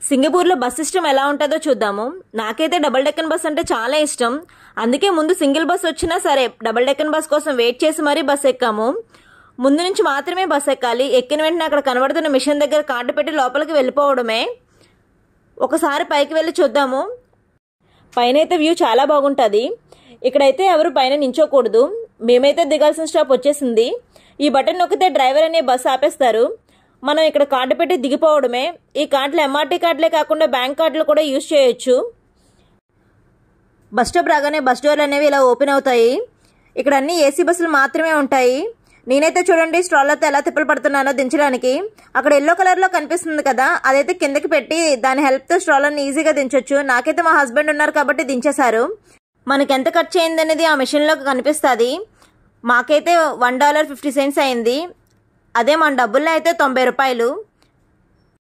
సింగపూర్లో bus system ఎలా ఉంటుందో చూద్దాము నాకైతే డబుల్ డెక్కన్ బస్ అంటే చాలా ఇష్టం అందుకే ముందు సింగిల్ బస్ వచ్చినా సరే డబుల్ డెక్కన్ బస్ కోసం వెయిట్ చేసి మరీ బస్ ఎక్కాము ముందు నుంచి మాత్రమే బస్ ఎక్కాలి ఎక్కిన వెంటనే అక్కడ కనబడుతున్న మిషన్ దగ్గర కార్డు పెట్టి లోపలికి వెళ్ళిపోవడమే ఒకసారి పైకి వెళ్ళి చూద్దాము పైన అయితే వ్యూ చాలా బాగుంటుంది ఇక్కడైతే ఎవరు పైన నించోకూడదు మేమైతే దిగాల్సిన స్టాప్ వచ్చేసింది ఈ బటన్ నొక్కితే డ్రైవర్ అనే బస్సు ఆపేస్తారు మనం ఇక్కడ కార్డు పెట్టి దిగిపోవడమే ఈ కార్డులు ఎంఆర్టీ కార్డులే కాకుండా బ్యాంక్ కార్డులు కూడా యూజ్ చేయొచ్చు బస్ స్టాప్ రాగానే బస్ డోర్లు అనేవి ఇలా ఓపెన్ అవుతాయి ఇక్కడ అన్ని ఏసీ బస్సులు మాత్రమే ఉంటాయి నేనైతే చూడండి స్ట్రాలర్తో ఎలా తిప్పలు పడుతున్నానో దించడానికి అక్కడ ఎల్లో కలర్లో కనిపిస్తుంది కదా అదైతే కిందకి పెట్టి దాని హెల్ప్తో స్ట్రాలర్ని ఈజీగా దించొచ్చు నాకైతే మా హస్బెండ్ ఉన్నారు కాబట్టి దించేశారు మనకి ఎంత ఖర్చు అయింది అనేది ఆ మిషన్లో కనిపిస్తుంది మాకైతే వన్ డాలర్ ఫిఫ్టీ సెంట్స్ అయింది అదే మన డబ్బుల్లో అయితే తొంభై రూపాయలు